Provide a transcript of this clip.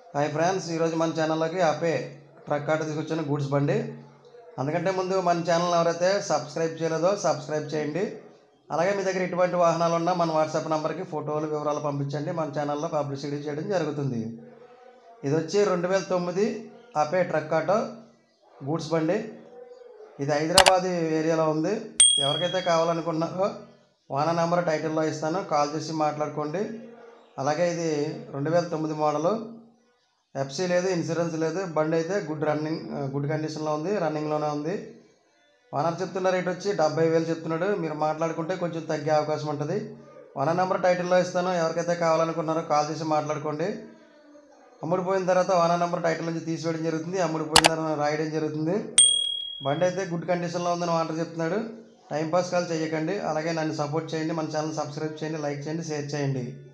hi friends ఈరోజు మన ఛానల్లోకి అపే ట్రక్ ఆటో తీసుకొచ్చిన గూడ్స్ బండి అందుకంటే ముందు మన ఛానల్ ఎవరైతే సబ్స్క్రైబ్ చేయలేదో సబ్స్క్రైబ్ చేయండి అలాగే మీ దగ్గర ఎటువంటి వాహనాలు ఉన్నా మన వాట్సాప్ నెంబర్కి ఫోటోలు వివరాలు పంపించండి మన ఛానల్లో పబ్లిసిటీ చేయడం జరుగుతుంది ఇది వచ్చి రెండు వేల తొమ్మిది అపే ట్రక్ ఆటో గూడ్స్ బండి ఇది హైదరాబాద్ ఏరియాలో ఉంది ఎవరికైతే కావాలనుకున్నారో వాహన నెంబర్ టైటిల్లో ఇస్తాను కాల్ చేసి మాట్లాడుకోండి అలాగే ఇది రెండు వేల తొమ్మిది మోడలు ఎఫ్సీ లేదు ఇన్సూరెన్స్ లేదు బండి అయితే గుడ్ రన్నింగ్ గుడ్ కండిషన్లో ఉంది రన్నింగ్లోనే ఉంది ఓనర్ చెప్తున్న రేట్ వచ్చి డెబ్బై వేలు చెప్తున్నాడు మీరు మాట్లాడుకుంటే కొంచెం తగ్గే అవకాశం ఉంటుంది ఓనర్ నెంబర్ టైటిల్లో ఇస్తాను ఎవరికైతే కావాలనుకున్నారో కాల్ చేసి మాట్లాడుకోండి అమ్ముడిపోయిన తర్వాత ఓనర్ నెంబర్ టైటిల్ నుంచి తీసివేయడం జరుగుతుంది అమ్ముడిపోయిన తర్వాత రాయడం జరుగుతుంది బండి అయితే గుడ్ కండిషన్లో ఉందని ఓనర్ చెప్తున్నాడు టైంపాస్ కాల్ చేయకండి అలాగే నన్ను సపోర్ట్ చేయండి మన ఛానల్ సబ్స్క్రైబ్ చేయండి లైక్ చేయండి షేర్ చేయండి